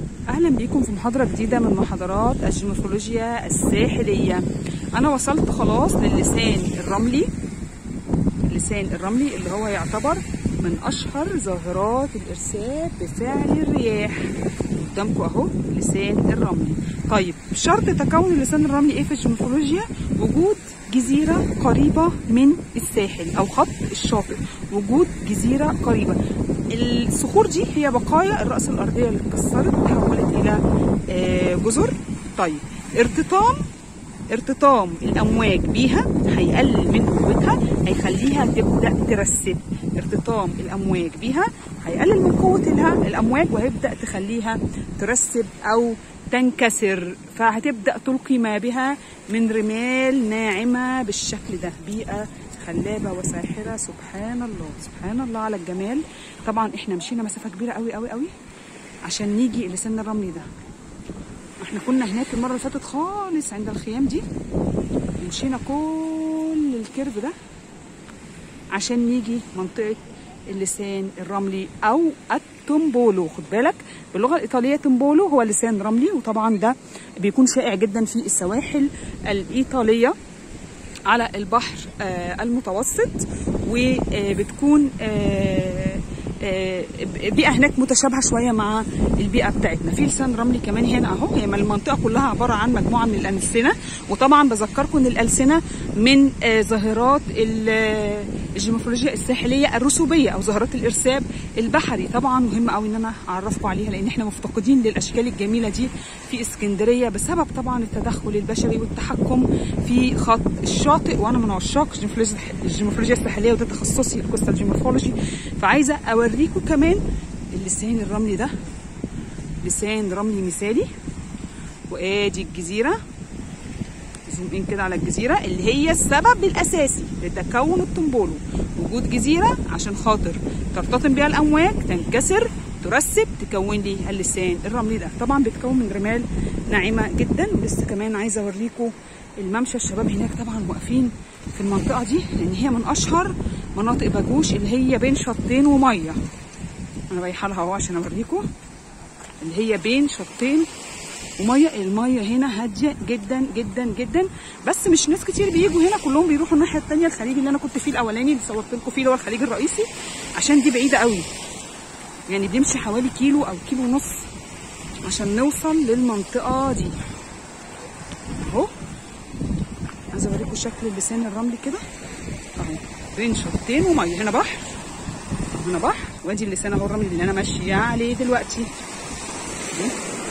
اهلا بيكم في محاضره جديده من محاضرات الجيومورفولوجيا الساحليه انا وصلت خلاص للسان الرملي اللسان الرملي اللي هو يعتبر من اشهر ظاهرات الارسال بفعل الرياح قدامكم اهو اللسان الرملي طيب شرط تكون اللسان الرملي ايه في الجيومورفولوجيا وجود جزيرة قريبة من الساحل أو خط الشاطئ وجود جزيرة قريبة الصخور دي هي بقايا الرأس الأرضية اللي اتكسرت وتحولت إلى آه، جزر طيب ارتطام ارتطام الأمواج بيها هيقلل من قوتها هيخليها تبدأ ترسب ارتطام الأمواج بيها هيقلل من قوة الها- الأمواج وهيبدأ تخليها ترسب أو تنكسر فهتبدأ تلقي ما بها من رمال ناعمة بالشكل ده بيئة خلابة وساحرة سبحان الله سبحان الله على الجمال طبعا احنا مشينا مسافة كبيرة قوي قوي قوي عشان نيجي لسن الرملي ده احنا كنا هناك المرة اللي فاتت خالص عند الخيام دي مشينا كل الكيرف ده عشان نيجي منطقة اللسان الرملي أو التومبولو خد بالك باللغة الإيطالية تومبولو هو لسان رملي وطبعا ده بيكون شائع جدا في السواحل الإيطالية على البحر آه، المتوسط وبتكون آه، آه، بيئة هناك متشابهة شوية مع البيئة بتاعتنا في لسان رملي كمان هنا اهو هي المنطقة كلها عبارة عن مجموعة من الألسنة وطبعا بذكركم ان الألسنة من آه، ظاهرات ال- الجيومورفولوجيا الساحلية الرسوبية أو ظاهرات الإرساب البحري طبعا مهم قوي ان انا اعرفكم عليها لان احنا مفتقدين للاشكال الجميله دي في اسكندريه بسبب طبعا التدخل البشري والتحكم في خط الشاطئ وانا من عشاق الجيومورفولوجيا- الجيومورفولوجيا الساحليه وده تخصصي الكوستال جيومورفولوجي فعايزه اوريكم كمان اللسان الرملي ده لسان رملي مثالي وادي الجزيره زوم ان كده على الجزيره اللي هي السبب الاساسي لتكون الطنبولو وجود جزيره عشان خاطر ترتطم بها الامواج تنكسر ترسب تكون لي اللسان الرملي ده طبعا بيتكون من رمال ناعمه جدا ولسه كمان عايزه اوريكم الممشى الشباب هناك طبعا واقفين في المنطقه دي لان هي من اشهر مناطق باجوش اللي هي بين شطين وميه انا رايحه لها اهو عشان اوريكم اللي هي بين شطين وميه الميه هنا هاديه جدا جدا جدا بس مش ناس كتير بيجوا هنا كلهم بيروحوا الناحيه التانية الخليج اللي انا كنت فيه الاولاني اللي صورت لكم فيه اللي هو الخليج الرئيسي عشان دي بعيده قوي يعني بنمشي حوالي كيلو او كيلو ونص عشان نوصل للمنطقه دي اهو عايزه اوريكم شكل اللسان الرملي كده اهو بين شطين وميه هنا بحر هنا بحر وادي اللسان اهو الرملي اللي انا ماشيه عليه دلوقتي اهو.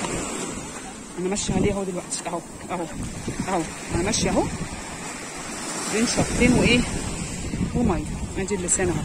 انا ماشيه عليه اهو دلوقتي اهو اهو اهو انا ماشيه اهو بين شطين وايه وميه ادي اللسان اهو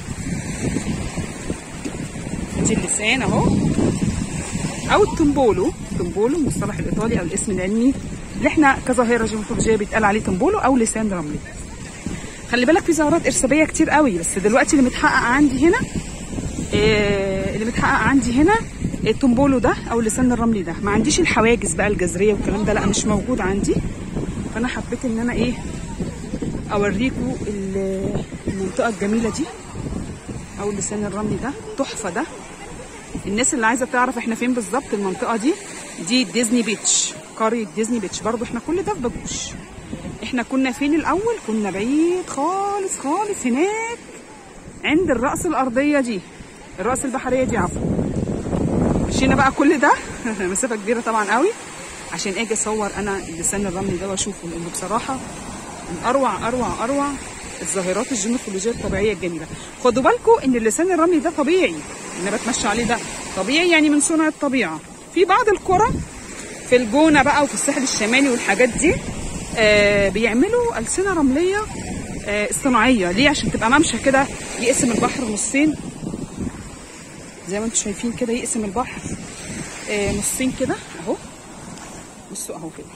ادي اللسان اهو او التمبولو تمبولو المصطلح الايطالي او الاسم العلمي اللي احنا كظاهره جيومورفولوجيه بيتقال عليه تمبولو او لسان رملي خلي بالك في ظاهرات ارسابيه كتير قوي بس دلوقتي اللي متحقق عندي هنا آه، اللي متحقق عندي هنا التومبولو ده او اللسان الرملي ده ما عنديش الحواجز بقى الجذريه والكلام ده لا مش موجود عندي فانا حبيت ان انا ايه اوريكم ال- المنطقه الجميله دي او اللسان الرملي ده تحفه ده الناس اللي عايزه تعرف احنا فين بالظبط المنطقه دي دي ديزني بيتش قريه ديزني بيتش برضو احنا كل ده في باجوش احنا كنا فين الاول كنا بعيد خالص خالص هناك عند الرأس الأرضية دي الرأس البحرية دي عفوا مشينا بقى كل ده مسافة كبيرة طبعا قوي عشان اجي اصور انا اللسان الرملي ده واشوفه لانه بصراحة من اروع اروع اروع الظاهرات الجيومورفولوجية الطبيعية الجميلة خدوا بالكم ان اللسان الرملي ده طبيعي انا بتمشى عليه ده طبيعي يعني من صنع الطبيعة في بعض القرى في الجونة بقى وفي الساحل الشمالي والحاجات دي آه بيعملوا ألسنة رملية آه اصطناعية ليه عشان تبقى ممشى كده يقسم البحر نصين زي ما انتم شايفين كده يقسم البحر آه نصين كده اهو بصوا اهو كده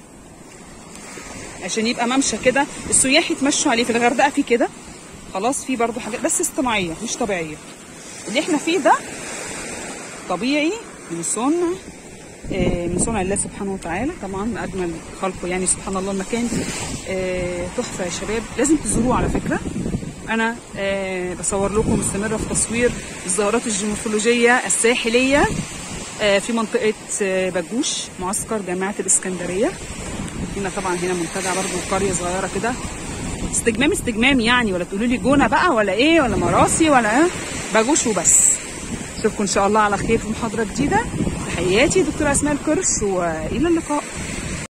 عشان يبقى ممشى كده السياح يتمشوا عليه في الغردقه في كده خلاص في برضو حاجات بس اصطناعيه مش طبيعيه اللي احنا فيه ده طبيعي من صنع آه، من صنع الله سبحانه وتعالى طبعا من اجمل خلقه يعني سبحان الله المكان آه، تحفه يا شباب لازم تزوروه على فكره انا آه، بصور لكم مستمره في تصوير الظاهرات الجيومورفولوجيه الساحليه آه، في منطقه آه، باجوش معسكر جامعه الاسكندريه هنا طبعا هنا منتجع برضو قريه صغيره كده استجمام استجمام يعني ولا تقولوا لي جونه بقى ولا ايه ولا مراسي ولا ايه باجوش وبس اشوفكم ان شاء الله على خير في محاضره جديده تحياتي دكتوره اسماء الكرش والى اللقاء